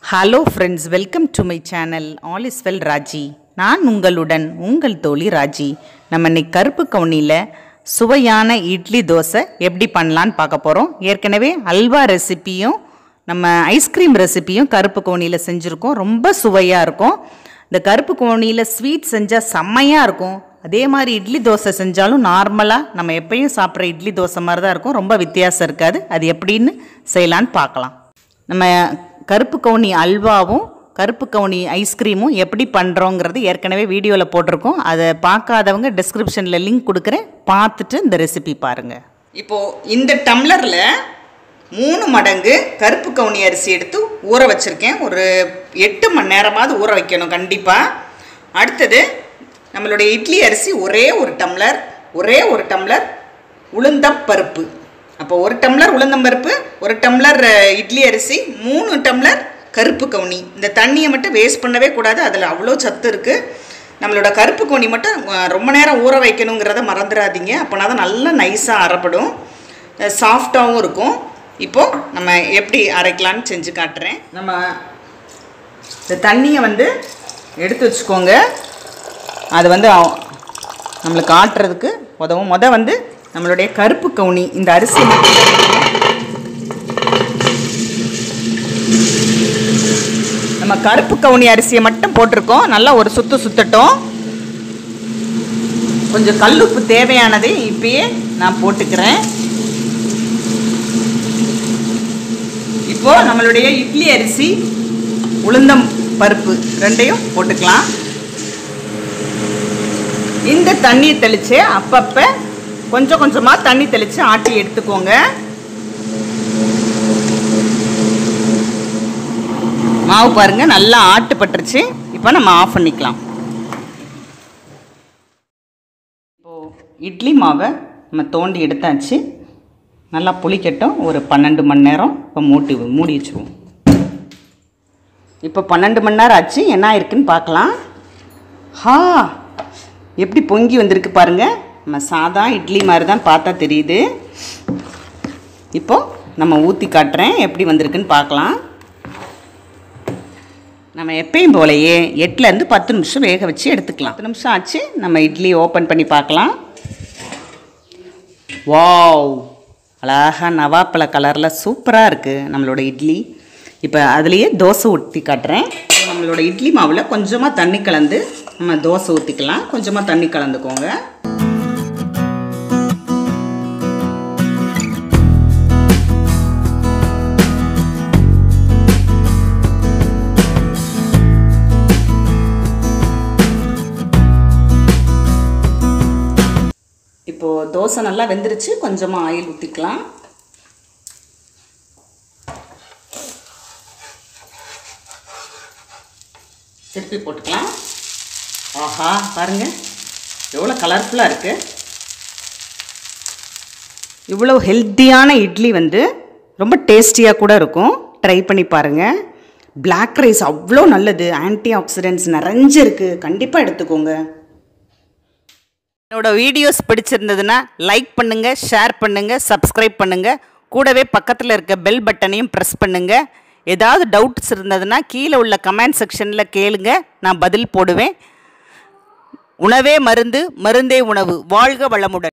hello friends welcome to my channel all is well Raji நான் உங்களுடன் உங்கள் தோழி ராஜி நம்ம இன்னைக்கு கருப்பு கவுனியில் சுவையான இட்லி தோசை எப்படி பண்ணலான்னு பார்க்க போகிறோம் ஏற்கனவே அல்வா ரெசிப்பியும் நம்ம ஐஸ்கிரீம் ரெசிப்பியும் கருப்பு கவுனியில் செஞ்சுருக்கோம் ரொம்ப சுவையாக இருக்கும் இந்த கருப்பு கவுனியில் ஸ்வீட் செஞ்சால் செம்மையாக இருக்கும் அதே மாதிரி இட்லி தோசை செஞ்சாலும் நார்மலாக நம்ம எப்பயும் சாப்பிட்ற இட்லி தோசை மாதிரி தான் இருக்கும் ரொம்ப வித்தியாசம் இருக்காது அது எப்படின்னு செய்யலான்னு பார்க்கலாம் நம்ம கருப்பு கவுனி அல்வாவும் கருப்பு கவுனி ஐஸ்கிரீமும் எப்படி பண்ணுறோங்கிறது ஏற்கனவே வீடியோவில் போட்டிருக்கோம் அதை பார்க்காதவங்க டிஸ்கிரிப்ஷனில் லிங்க் கொடுக்குறேன் பார்த்துட்டு இந்த ரெசிபி பாருங்கள் இப்போது இந்த டம்ளரில் மூணு மடங்கு கருப்பு கவுனி அரிசி எடுத்து ஊற வச்சுருக்கேன் ஒரு எட்டு மணி நேரமாவது ஊற வைக்கணும் கண்டிப்பாக அடுத்தது நம்மளுடைய இட்லி அரிசி ஒரே ஒரு டம்ளர் ஒரே ஒரு டம்ளர் உளுந்தம் பருப்பு அப்போ ஒரு டம்ளர் உளுந்தம்பருப்பு ஒரு டம்ளர் அஹ், இட்லி அரிசி மூணு டம்ளர் கருப்பு கவுனி இந்த தண்ணியை மட்டும் வேஸ்ட் பண்ணவே கூடாது அதில் அவ்வளோ சத்து இருக்குது நம்மளோட கருப்பு கவுனி மட்டும் அஹ், ரொம்ப நேரம் ஊற வைக்கணுங்கிறத மறந்துடாதீங்க அப்போனா தான் நல்லா நைஸாக அரைப்படும் சாஃப்டாகவும் இருக்கும் இப்போது நம்ம எப்படி அரைக்கலான்னு செஞ்சு காட்டுறேன் நம்ம இந்த தண்ணியை வந்து எடுத்து வச்சுக்கோங்க அது வந்து அவ- நம்மளுக்கு ஆட்டுறதுக்கு உதவும் முத வந்து நம்மளுடைய கருப்பு கவுனி இந்த அரிசி நம்ம கருப்பு கவுனி அரிசியை மட்டும் போட்டிருக்கோம் நல்லா ஒரு சுத்து சுத்தட்டும் கொஞ்சம் கல்லுப்பு தேவையானதை இப்பயே நான் போட்டுக்கிறேன் இப்போ நம்மளுடைய இட்லி அரிசி உளுந்தம் பருப்பு ரெண்டையும் போட்டுக்கலாம் இந்த தண்ணி தெளித்து அப்பப்போ கொஞ்சம் கொஞ்சமாக தண்ணி தெளித்து ஆட்டி எடுத்துக்கோங்க மாவு பாருங்க நல்லா ஆட்டுப்பட்டுருச்சு இப்போ நம்ம ஆஃப் பண்ணிக்கலாம் இப்போது இட்லி மாவை நம்ம தோண்டி எடுத்தாச்சு நல்லா புளிக்கட்டும் ஒரு பன்னெண்டு மணி நேரம் இப்போ மூட்டி மூடி வச்சுருவோம் இப்போ பன்னெண்டு மணி நேரம் ஆச்சு என்ன இருக்குன்னு பார்க்கலாம் ஹா எப்படி பொங்கி வந்திருக்கு பாருங்க நம்ம சாதா இட்லி மாதிரி தான் பார்த்தா தெரியுது இப்போ நம்ம ஊற்றி காட்டுறேன் எப்படி வந்திருக்குன்னு பார்க்கலாம் நம்ம எப்பயும் போலயே எட்டுலேருந்து பத்து நிமிஷம் வேக வச்சு எடுத்துக்கலாம் பத்து நிமிஷம் ஆச்சு நம்ம இட்லி ஓப்பன் பண்ணி பார்க்கலாம் வாவ் அழகா நவாப்பழ கலரில் சூப்பராக இருக்குது நம்மளோட இட்லி இப்போ அதுலேயே தோசை ஊற்றி காட்டுறேன் இப்போ நம்மளோட இட்லி மாவில் கொஞ்சமாக தண்ணி கலந்து நம்ம தோசை ஊற்றிக்கலாம் கொஞ்சமாக தண்ணி கலந்துக்கோங்க இப்போது தோசை நல்லா வெந்துருச்சு கொஞ்சமாக ஆயில் ஊற்றிக்கலாம் திருப்பி போட்டுக்கலாம் ஆஹா பாருங்க எவ்வளோ கலர்ஃபுல்லாக இருக்குது இவ்வளோ ஹெல்த்தியான இட்லி வந்து ரொம்ப டேஸ்டியாக கூட இருக்கும் ட்ரை பண்ணி பாருங்கள் Black ரைஸ் அவ்வளோ நல்லது ஆன்டி ஆக்சிடென்ட்ஸ் நிறைஞ்சிருக்கு கண்டிப்பாக எடுத்துக்கோங்க என்னோட வீடியோஸ் பிடிச்சிருந்ததுன்னா லைக் பண்ணுங்க ஷேர் பண்ணுங்க சப்ஸ்கிரைப் பண்ணுங்க கூடவே பக்கத்தில் இருக்க பெல் பட்டனையும் ப்ரெஸ் பண்ணுங்க ஏதாவது டவுட்ஸ் இருந்ததுன்னா கீழே உள்ள கமெண்ட் செக்ஷனில் கேளுங்க நான் பதில் போடுவேன் உணவே மருந்து மருந்தே உணவு வாழ்க வளமுடன்